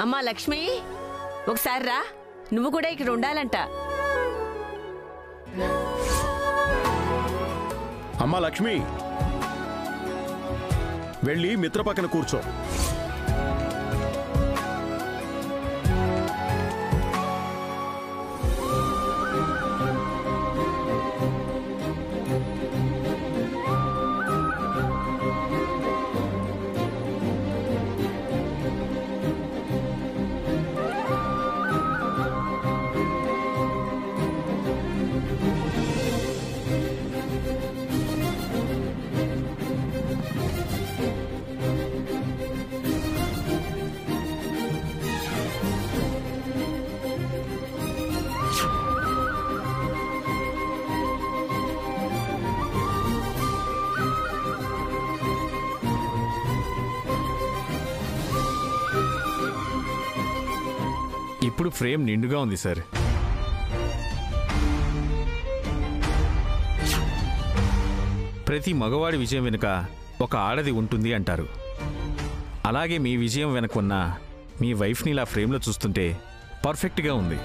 అమ్మా లక్ష్మి ఒకసారి రా నువ్వు కూడా ఇక్కడ ఉండాలంట అమ్మా లక్ష్మి వెళ్ళి మిత్ర పక్కన కూర్చో ఇప్పుడు ఫ్రేమ్ నిండుగా ఉంది సార్ ప్రతి మగవాడి విజయం వెనుక ఒక ఆడది ఉంటుంది అంటారు అలాగే మీ విజయం వెనక ఉన్న మీ వైఫ్ని ఇలా ఫ్రేమ్లో చూస్తుంటే పర్ఫెక్ట్గా ఉంది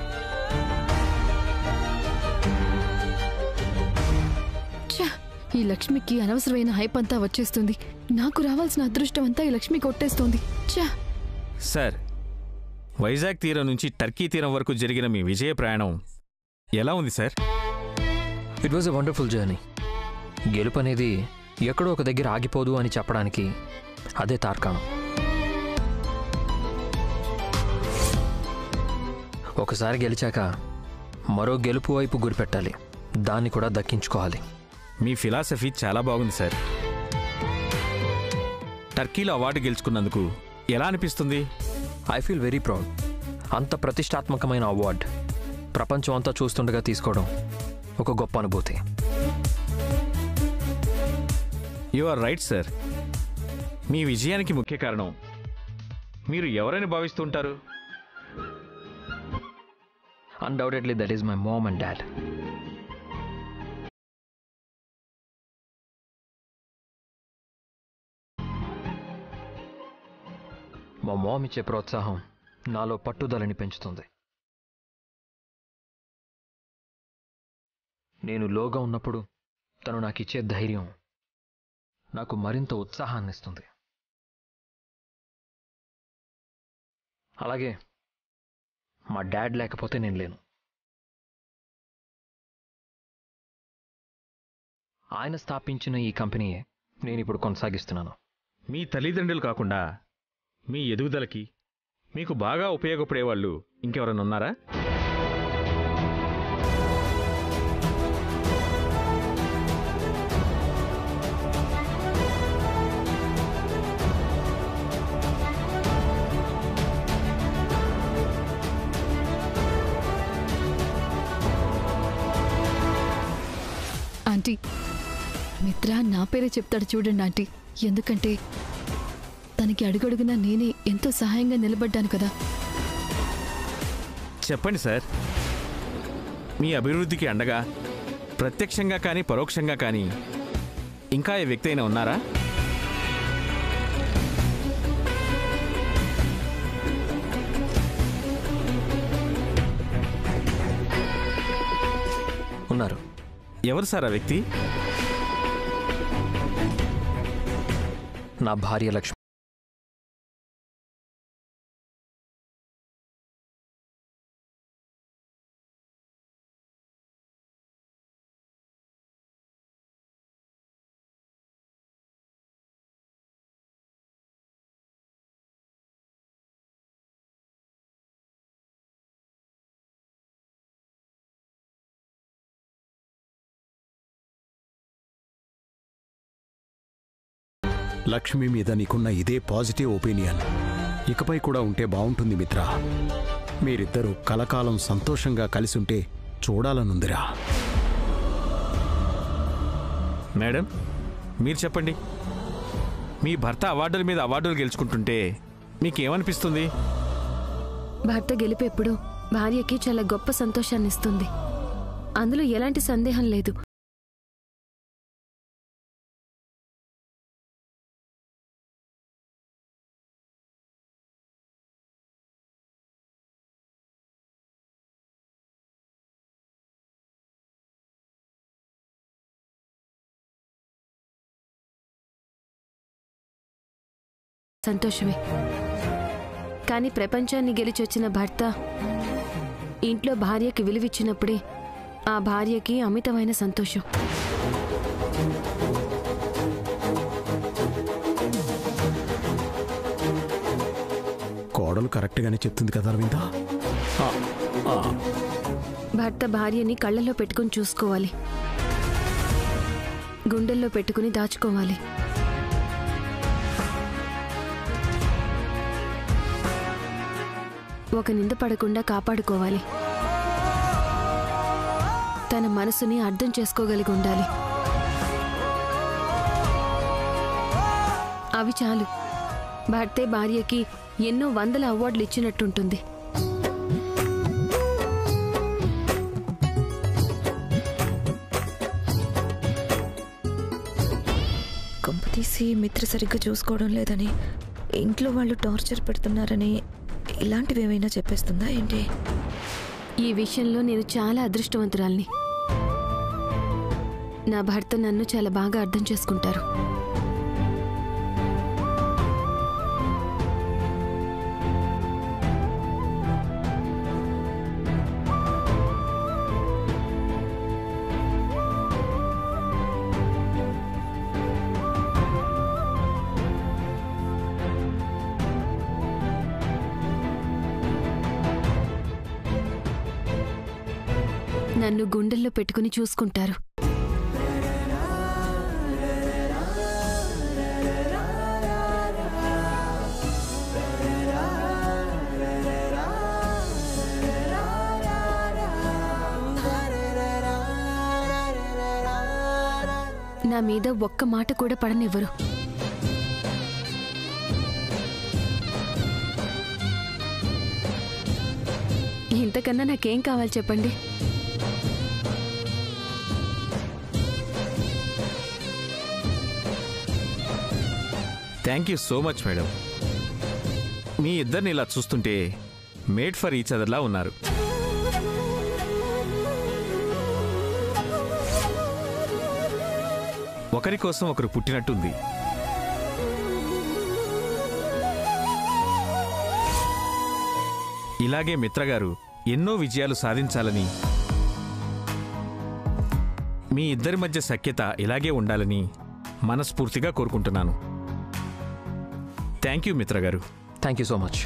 ఛ! ఈ లక్ష్మికి అనవసరమైన హైప్ అంతా వచ్చేస్తుంది నాకు రావాల్సిన అదృష్టం అంతా ఈ లక్ష్మి కొట్టేస్తోంది ఛ! సార్ వైజాగ్ తీరం నుంచి టర్కీ తీరం వరకు జరిగిన మీ విజయ ప్రయాణం ఎలా ఉంది sir it was a wonderful journey గెలుపు అనేది ఎక్కడో ఒక దగ్గర ఆగిపోదు అని చెప్పడానికి అదే తార్కాణం ఒకసారి గెలిచాక మరో గెలుపు వైపు గురిపెట్టాలి దాన్ని కూడా దక్కించుకోవాలి మీ ఫిలాసఫీ చాలా బాగుంది సార్ టర్కీలో అవార్డు గెలుచుకున్నందుకు ఎలా అనిపిస్తుంది ఐ ఫీల్ వెరీ ప్రౌడ్ అంత ప్రతిష్టాత్మకమైన అవార్డ్ ప్రపంచం అంతా చూస్తుండగా తీసుకోవడం ఒక గొప్ప అనుభూతి యు ఆర్ రైట్ సార్ మీ విజయానికి ముఖ్య కారణం మీరు ఎవరని భావిస్తుంటారు undoubtedly that is my mom and dad మా మామ్ ఇచ్చే ప్రోత్సాహం నాలో పట్టుదలని పెంచుతుంది నేను లోగా ఉన్నప్పుడు తను నాకు ఇచ్చే ధైర్యం నాకు మరింత ఉత్సాహాన్ని ఇస్తుంది అలాగే మా డాడ్ లేకపోతే నేను లేను ఆయన స్థాపించిన ఈ కంపెనీయే నేను ఇప్పుడు కొనసాగిస్తున్నాను మీ తల్లిదండ్రులు కాకుండా మీ ఎదుగుదలకి మీకు బాగా ఉపయోగపడే వాళ్ళు ఇంకెవరైనా ఉన్నారా ఆంటీ మిత్ర నా పేరే చెప్తాడు చూడండి ఆంటీ ఎందుకంటే తనకి అడుగడుగునా నేనే ఎంతో సహాయంగా నిలబడ్డాను కదా చెప్పండి సార్ మీ అభివృద్ధికి అండగా ప్రత్యక్షంగా కానీ పరోక్షంగా కానీ ఇంకా ఏ వ్యక్తి అయినా ఉన్నారా ఉన్నారు ఎవరు సార్ ఆ వ్యక్తి నా భార్య లక్ష్మి లక్ష్మి మీద నీకున్న ఇదే పాజిటివ్ ఒపీనియన్ ఇకపై కూడా ఉంటే బాగుంటుంది మిత్ర మీరిద్దరూ కలకాలం సంతోషంగా కలిసి ఉంటే చూడాలనుందిరా మేడం మీరు చెప్పండి మీ భర్త అవార్డుల మీద అవార్డులు గెలుచుకుంటుంటే మీకేమనిపిస్తుంది భర్త గెలిపెప్పుడు భార్యకి చాలా గొప్ప సంతోషాన్ని ఇస్తుంది అందులో ఎలాంటి సందేహం లేదు సంతోషమే కానీ ప్రపంచాన్ని గెలిచొచ్చిన భర్త ఇంట్లో భార్యకి విలువిచ్చినప్పుడే ఆ భార్యకి అమితమైన సంతోషం కోడలు కరెక్ట్గానే చెప్తుంది కదా అరవింద భర్త భార్యని కళ్ళల్లో పెట్టుకుని చూసుకోవాలి గుండెల్లో పెట్టుకుని దాచుకోవాలి ఒక నింద పడకుండా కాపాడుకోవాలి తన మనసుని అర్థం చేసుకోగలిగి ఉండాలి అవి చాలు భర్తే భార్యకి ఎన్నో వందల అవార్డులు ఇచ్చినట్టుంటుంది కొంపతీసి మిత్ర సరిగ్గా చూసుకోవడం లేదని ఇంట్లో వాళ్ళు టార్చర్ పెడుతున్నారని ఇలాంటివి ఏమైనా చెప్పేస్తుందా ఏంటి ఈ విషయంలో నేను చాలా అదృష్టవంతురాల్ని నా భర్త నన్ను చాలా బాగా అర్థం చేసుకుంటారు నన్ను గుండెల్లో పెట్టుకుని చూసుకుంటారు నా మీద ఒక్క మాట కూడా పడనివ్వరు ఇంతకన్నా నాకేం కావాలి చెప్పండి thank you so much madam మీ ఇద్దరిని ఇలా చూస్తుంటే మేడ్ ఫర్ ఈచ్ అదర్లా ఉన్నారు ఒకరి కోసం ఒకరు పుట్టినట్టుంది ఇలాగే మిత్రగారు ఎన్నో విజయాలు సాధించాలని మీ ఇద్దరి మధ్య సఖ్యత ఇలాగే ఉండాలని మనస్ఫూర్తిగా కోరుకుంటున్నాను థ్యాంక్ యూ మిత్రగారు thank you so much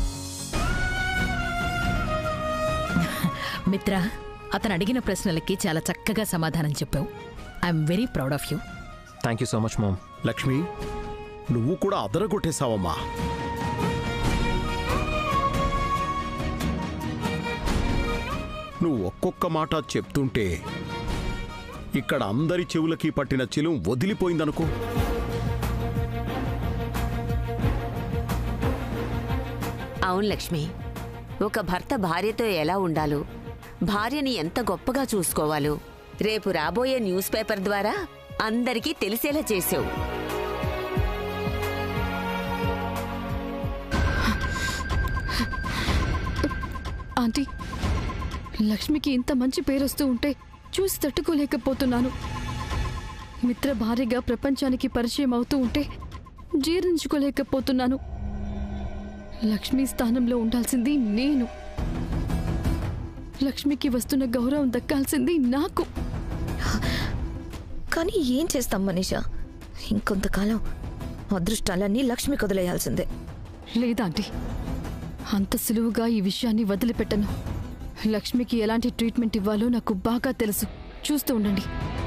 Mitra అతను అడిగిన ప్రశ్నలకి చాలా చక్కగా సమాధానం చెప్పావు I'm very proud of you thank you so much ma'am Lakshmi నువ్వు కూడా అదరగొట్టేశావమ్మా నువ్వు ఒక్కొక్క మాట చెప్తుంటే ఇక్కడ అందరి చెవులకి పట్టిన చిలుం వదిలిపోయిందనుకో అవును లక్ష్మి ఒక భర్త భార్యతో ఎలా ఉండాలో భార్యని ఎంత గొప్పగా చూసుకోవాలో రేపు రాబోయే న్యూస్ పేపర్ ద్వారా అందరికీ తెలిసేలా చేసావు ఆంటీ లక్ష్మికి ఇంత మంచి పేరు వస్తూ ఉంటే చూసి తట్టుకోలేకపోతున్నాను మిత్ర భారీగా ప్రపంచానికి పరిచయం అవుతూ ఉంటే జీర్ణించుకోలేకపోతున్నాను లక్ష్మి స్థానంలో ఉండాల్సింది నేను లక్ష్మికి వస్తున్న గౌరవం దక్కాల్సింది నాకు కానీ ఏం చేస్తాం మనీషా ఇంకొంతకాలం అదృష్టాలన్నీ లక్ష్మి వదిలేయాల్సిందే లేదా ఆంటీ అంత సులువుగా ఈ విషయాన్ని వదిలిపెట్టను లక్ష్మికి ఎలాంటి ట్రీట్మెంట్ ఇవ్వాలో నాకు బాగా తెలుసు చూస్తూ ఉండండి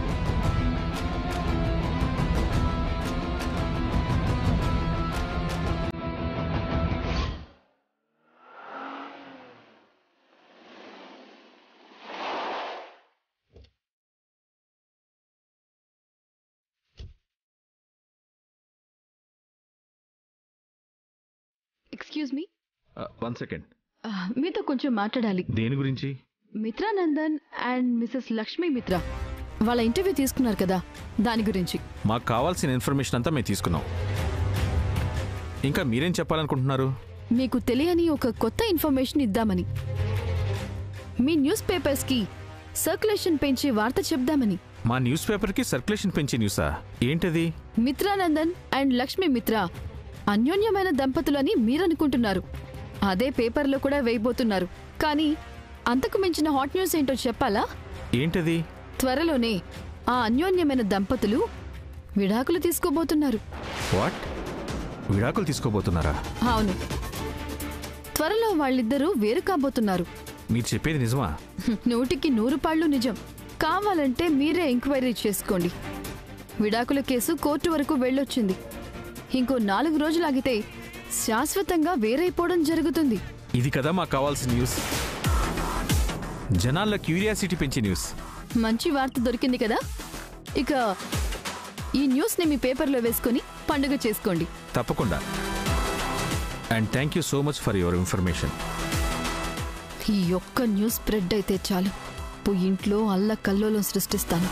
ఎక్స్క్యూజ్ మీ వన్ సెకండ్ మీతో కొంచెం మాట్లాడాలి దేని గురించి మిత్రానందన్ అండ్ మిసెస్ లక్ష్మీ మిత్రా వాళ్ళ ఇంటర్వ్యూ తీసుకున్నారు కదా దాని గురించి మాకు కావాల్సిన ఇన్ఫర్మేషన్ అంతా మేము తీసుకున్నాం ఇంకా మీరేం చెప్పాలనుకుంటున్నారు మీకు తెలియని ఒక కొత్త ఇన్ఫర్మేషన్ ఇద్దామని మీ న్యూస్ పేపర్స్కి సర్క్యులేషన్ పెంచే వార్త చెప్దామని మా న్యూస్ పేపర్కి సర్క్యులేషన్ పెంచే న్యూసా ఏంటది మిత్రానందన్ అండ్ లక్ష్మీ మిత్రా అన్యోన్యమైన దంపతులని మీరనుకుంటున్నారు అదే పేపర్లో కూడా వేయబోతున్నారు కానీ అంతకు మించిన హాట్ న్యూస్ ఏంటో చెప్పాలా ఏంటది త్వరలోనే ఆ అన్యోన్యమైన దంపతులు విడాకులు తీసుకోబోతున్నారు వాట్ విడాకులు తీసుకోబోతున్నారా అవును త్వరలో వాళ్ళిద్దరూ వేరు కాబోతున్నారు మీరు చెప్పేది నిజమా హ్మ్, నూటికి నూరు పాళ్ళు నిజం కావాలంటే మీరే ఎంక్వైరీ చేసుకోండి విడాకుల కేసు కోర్టు వరకు వెళ్ళొచ్చింది ఇంకో నాలుగు రోజులు ఆగితే శాశ్వతంగా వేరైపోవడం జరుగుతుంది ఇది కదా మాకు కావాల్సిన న్యూస్ జనాల్లో క్యూరియాసిటీ పెంచే న్యూస్ మంచి వార్త దొరికింది కదా ఇక ఈ న్యూస్ని మీ పేపర్లో వేసుకొని పండుగ చేసుకోండి తప్పకుండా and thank you so much for your information ఈ ఒక్క న్యూస్ స్ప్రెడ్ అయితే చాలు పోయి ఇంట్లో అల్ల కల్లోలం సృష్టిస్తాను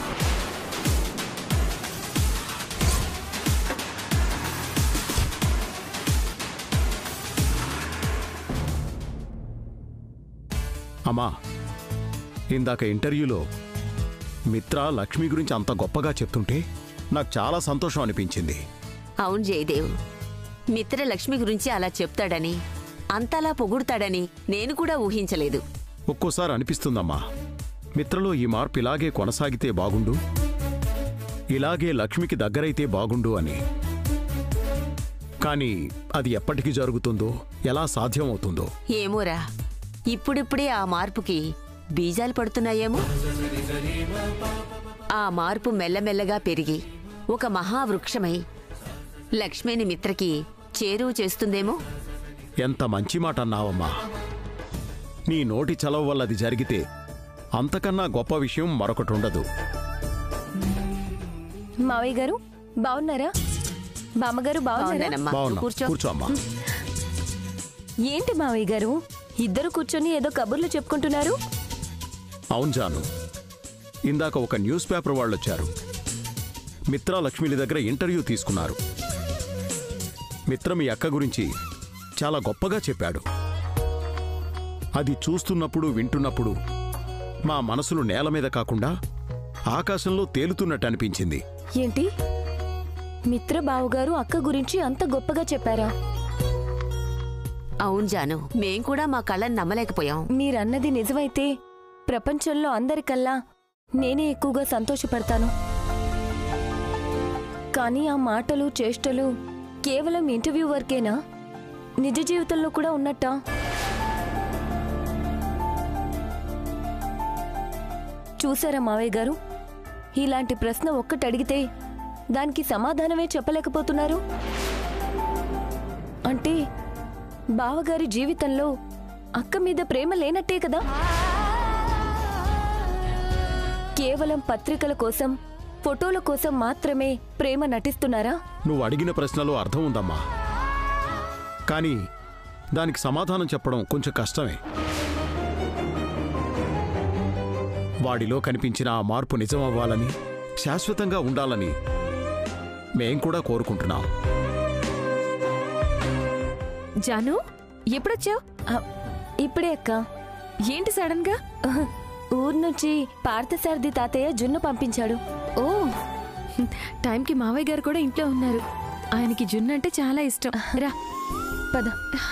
అమ్మా ఇందాక ఇంటర్వ్యూలో మిత్ర లక్ష్మి గురించి అంత గొప్పగా చెప్తుంటే నాకు చాలా సంతోషం అనిపించింది అవును జయదేవ్ మిత్ర లక్ష్మి గురించి అలా చెప్తాడని అంతలా పొగుడుతాడని నేను కూడా ఊహించలేదు ఒక్కోసారి అనిపిస్తుందమ్మా మిత్రలో ఈ మార్పు ఇలాగే కొనసాగితే బాగుండు ఇలాగే లక్ష్మికి దగ్గరైతే బాగుండు అని కానీ అది ఎప్పటికి జరుగుతుందో ఎలా సాధ్యమవుతుందో ఏమోరా ఇప్పుడిప్పుడే ఆ మార్పుకి బీజాలు పడుతున్నాయేమో ఆ మార్పు మెల్లమెల్లగా పెరిగి ఒక మహావృక్షమై లక్ష్మిని మిత్రకి చేరువ చేస్తుందేమో ఎంత మంచి మాట అన్నావమ్మా నీ నోటి చలవ వల్ల అది జరిగితే అంతకన్నా గొప్ప విషయం మరొకటి ఉండదు మావయ్య గారు బాగున్నారా బామ్మగారు బాగున్నారా బాగున్నానమ్మా నువ్వు బాగున్నా కూర్చో కూర్చో అమ్మా ఏంటి మావయ్య గారు ఇద్దరు కూర్చొని ఏదో కబుర్లు చెప్పుకుంటున్నారు అవును జాను ఇందాక ఒక న్యూస్ పేపర్ వాళ్ళు వచ్చారు మిత్ర లక్ష్మిల దగ్గర ఇంటర్వ్యూ తీసుకున్నారు మిత్ర మీ అక్క గురించి చాలా గొప్పగా చెప్పాడు అది చూస్తున్నప్పుడు వింటున్నప్పుడు మా మనసులు నేల మీద కాకుండా ఆకాశంలో తేలుతున్నట్టు అనిపించింది ఏంటి మిత్ర బావుగారు అక్క గురించి అంత గొప్పగా చెప్పారా అవును జాను మేం కూడా మా కళ్ళని నమ్మలేకపోయాం మీరన్నది నిజమైతే ప్రపంచంలో అందరికల్లా నేనే ఎక్కువగా సంతోషపడతాను కానీ ఆ మాటలు చేష్టలు కేవలం ఇంటర్వ్యూ వరకేనా నిజ జీవితంలో కూడా ఉన్నట్టా చూసారా మావయ్య గారు ఇలాంటి ప్రశ్న ఒక్కటి అడిగితే దానికి సమాధానమే చెప్పలేకపోతున్నారు అంటే బావగారి జీవితంలో అక్క మీద ప్రేమ లేనట్టే కదా కేవలం పత్రికల కోసం ఫోటోల కోసం మాత్రమే ప్రేమ నటిస్తున్నారా నువ్వు అడిగిన ప్రశ్నలో అర్థం ఉందమ్మా కానీ దానికి సమాధానం చెప్పడం కొంచెం కష్టమే వాడిలో కనిపించిన ఆ మార్పు నిజమవ్వాలని శాశ్వతంగా ఉండాలని మేం కూడా కోరుకుంటున్నాం జాను ఎప్పుడొచ్చావు ఆ, ఇప్పుడే అక్క ఏంటి సడన్ గా ఊరు నుంచి పార్థసారథి తాతయ్య జున్ను పంపించాడు ఓ టైంకి మావయ్య గారు కూడా ఇంట్లో ఉన్నారు ఆయనకి జున్ను అంటే చాలా ఇష్టం రా పద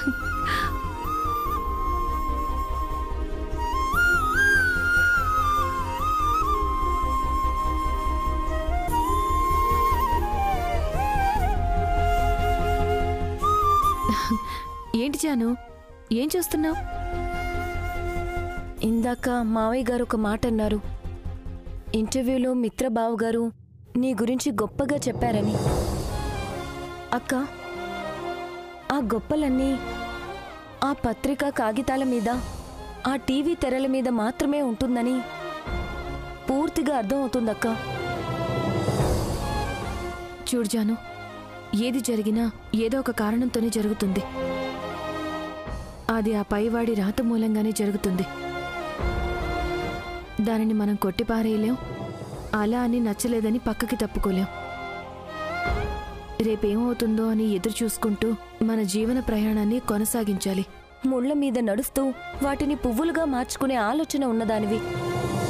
ఏంటి జాను ఏం చూస్తున్నావు ఇందాక మావయ్య గారు ఒక మాట అన్నారు ఇంటర్వ్యూలో మిత్రబావు గారు నీ గురించి గొప్పగా చెప్పారని అక్క ఆ గొప్పలన్నీ ఆ పత్రిక కాగితాల మీద ఆ టీవీ తెరల మీద మాత్రమే ఉంటుందని పూర్తిగా అర్థం అవుతుందక్క చూడు జాను ఏది జరిగినా ఏదో ఒక కారణంతోనే జరుగుతుంది అది ఆ పైవాడి రాత మూలంగానే జరుగుతుంది దానిని మనం కొట్టిపారేయలేం అలా అని నచ్చలేదని పక్కకి తప్పుకోలేం రేపేమవుతుందో అని ఎదురు చూసుకుంటూ మన జీవన ప్రయాణాన్ని కొనసాగించాలి ముళ్ళ మీద నడుస్తూ వాటిని పువ్వులుగా మార్చుకునే ఆలోచన ఉన్నదానివి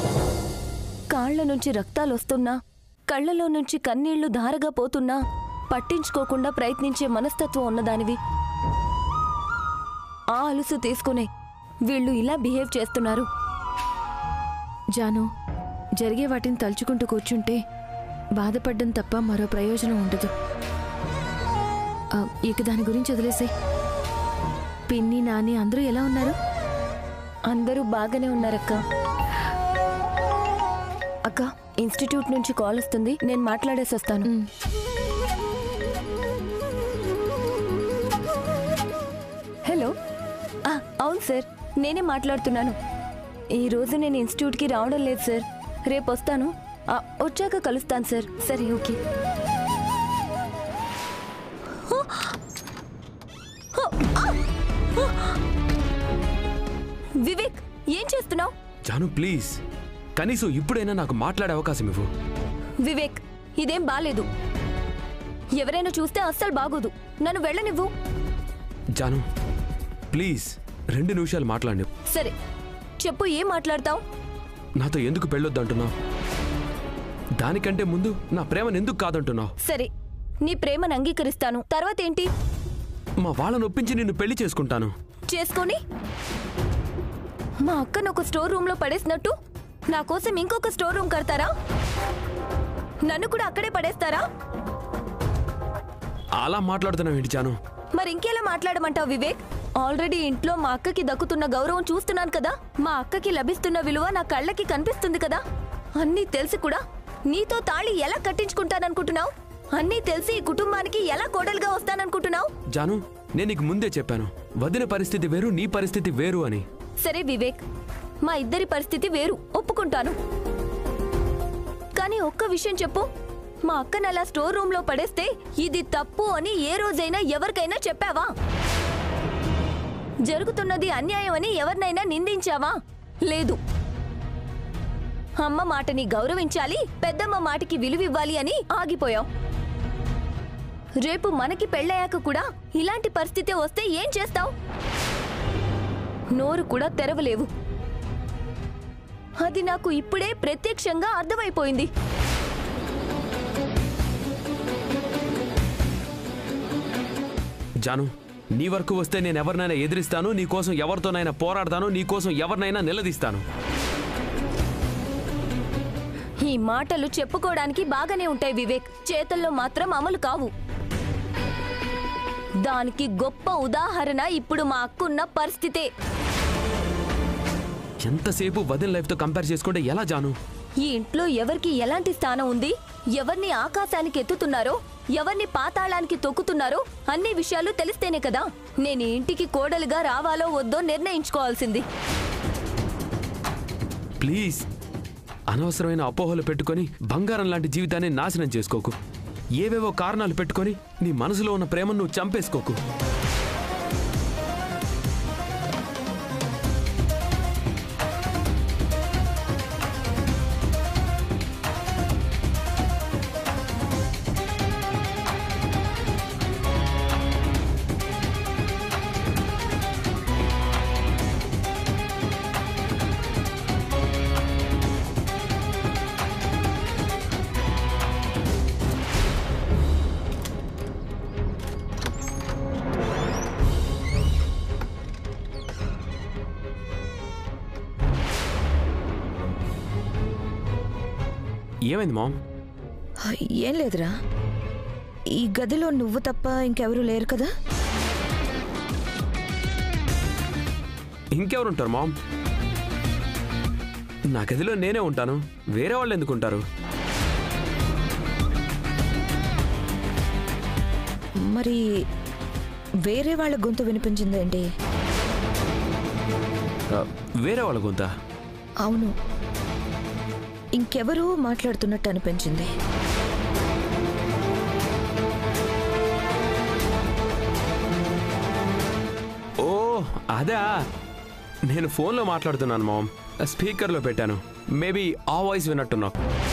కాళ్ల నుంచి రక్తాలొస్తున్నా కళ్ళలో నుంచి కన్నీళ్లు ధారగా పోతున్నా పట్టించుకోకుండా ప్రయత్నించే మనస్తత్వం ఉన్నదానివి ఆ అలుసు తీసుకునే వీళ్ళు ఇలా బిహేవ్ చేస్తున్నారు జాను జరిగే వాటిని తలుచుకుంటూ కూర్చుంటే బాధపడ్డం తప్ప మరో ప్రయోజనం ఉండదు ఆ, ఇక దాని గురించి వదిలేసే పిన్ని నాని అందరూ ఎలా ఉన్నారు అందరూ బాగానే ఉన్నారక్క అక్క ఇన్స్టిట్యూట్ నుంచి కాల్ వస్తుంది నేను మాట్లాడేసి వస్తాను హలో ఆ, అవును సార్ నేనే మాట్లాడుతున్నాను ఈ రోజు నేను ఇన్స్టిట్యూట్కి రావడం లేదు సార్ రేపు వస్తాను ఆ, వచ్చాక కలుస్తాను సార్ సరే ఓకే వివేక్ ఏం చేస్తున్నావు జాను ప్లీజ్ కనీసం ఇప్పుడైనా నాకు మాట్లాడే అవకాశం ఇవ్వు వివేక్ ఇదేం బాలేదు ఎవరైనా చూస్తే అస్సలు బాగోదు నన్ను వెళ్ళనివ్వు జాను ప్లీజ్ రెండు నిమిషాలు మాట్లాడి సరే చెప్పు ఏం మాట్లాడతావు నాతో ఎందుకు పెళ్ళొద్దు అంటున్నావు దానికంటే ముందు నా ప్రేమను ఎందుకు కాదంటున్నావు సరే నీ ప్రేమను అంగీకరిస్తాను తర్వాత ఏంటి మా వాళ్ళని ఒప్పించి నిన్ను పెళ్లి చేసుకుంటాను చేసుకొని మా అక్కను ఒక స్టోర్ రూమ్ లో పడేసినట్టు నా కోసం ఇంకొక స్టోర్ రూమ్ కడతారా నన్ను కూడా అక్కడే పడేస్తారా అలా మాట్లాడుతున్నావు ఏంటి జాను మరి ఇంకెలా మాట్లాడమంటావు వివేక్ ఆల్రెడీ ఇంట్లో మా అక్కకి దక్కుతున్న గౌరవం చూస్తున్నాను కదా మా అక్కకి లభిస్తున్న విలువ నా కళ్ళకి కనిపిస్తుంది కదా అన్నీ తెలిసి కూడా నీతో తాళి ఎలా కట్టించుకుంటాననుకుంటున్నావు అన్నీ తెలిసి ఈ కుటుంబానికి ఎలా కోడలుగా వస్తాననుకుంటున్నావు జాను నేను నీకు ముందే చెప్పాను వదిన పరిస్థితి వేరు నీ పరిస్థితి వేరు అని సరే వివేక్ మా ఇద్దరి పరిస్థితి వేరు ఒప్పుకుంటాను కానీ ఒక్క విషయం చెప్పు మా అక్కను అలా స్టోర్ రూమ్ లో పడేస్తే ఇది తప్పు అని ఏ రోజైనా ఎవరికైనా చెప్పావా జరుగుతున్నది అన్యాయం అని ఎవరినైనా నిందించావా లేదు అమ్మ మాటని గౌరవించాలి పెద్దమ్మ మాటకి విలువివ్వాలి అని ఆగిపోయావు రేపు మనకి పెళ్ళయ్యాక కూడా ఇలాంటి పరిస్థితి వస్తే ఏం చేస్తావు నోరు కూడా తెరవలేవు అది నాకు ఇప్పుడే ప్రత్యక్షంగా అర్థమైపోయింది జాను నీ వరకు వస్తే నేను ఎవరినైనా ఎదిరిస్తాను నీ కోసం ఎవరితోనైనా పోరాడతాను నీ కోసం ఎవరినైనా నిలదీస్తాను ఈ మాటలు చెప్పుకోవడానికి బాగానే ఉంటాయి వివేక్ చేతల్లో మాత్రం అమలు కావు దానికి గొప్ప ఉదాహరణ ఇప్పుడు మా అక్కున్న పరిస్థితే ఎంతసేపు వదిన లైఫ్తో కంపేర్ చేసుకుంటే ఎలా జాను ఈ ఇంట్లో ఎవరికి ఎలాంటి స్థానం ఉంది ఎవరిని ఆకాశానికి ఎత్తుతున్నారో ఎవరిని పాతాళానికి తొక్కుతున్నారో అన్ని విషయాలు తెలిస్తేనే కదా నేను ఈ ఇంటికి కోడలుగా రావాలో వద్దో నిర్ణయించుకోవాల్సింది ప్లీజ్ అనవసరమైన అపోహలు పెట్టుకొని బంగారం లాంటి జీవితాన్ని నాశనం చేసుకోకు ఏవేవో కారణాలు పెట్టుకొని నీ మనసులో ఉన్న ప్రేమను నువ్వు చంపేసుకోకు ఏమైంది మామ్ ఆ, ఏం లేదురా ఈ గదిలో నువ్వు తప్ప ఇంకెవరూ లేరు కదా ఇంకెవరుంటారు మామ్ నా గదిలో నేనే ఉంటాను వేరే వాళ్ళు ఎందుకు ఉంటారు మరి వేరే వాళ్ళ గొంతు వినిపించిందేంటి ఆ, వేరే వాళ్ళ గొంత అవును ఇంకెవరూ మాట్లాడుతున్నట్టు అనిపించింది ఓ అదా నేను ఫోన్లో మాట్లాడుతున్నాను మామ్ స్పీకర్లో పెట్టాను మేబీ ఆ వాయిస్ విన్నట్టున్నావు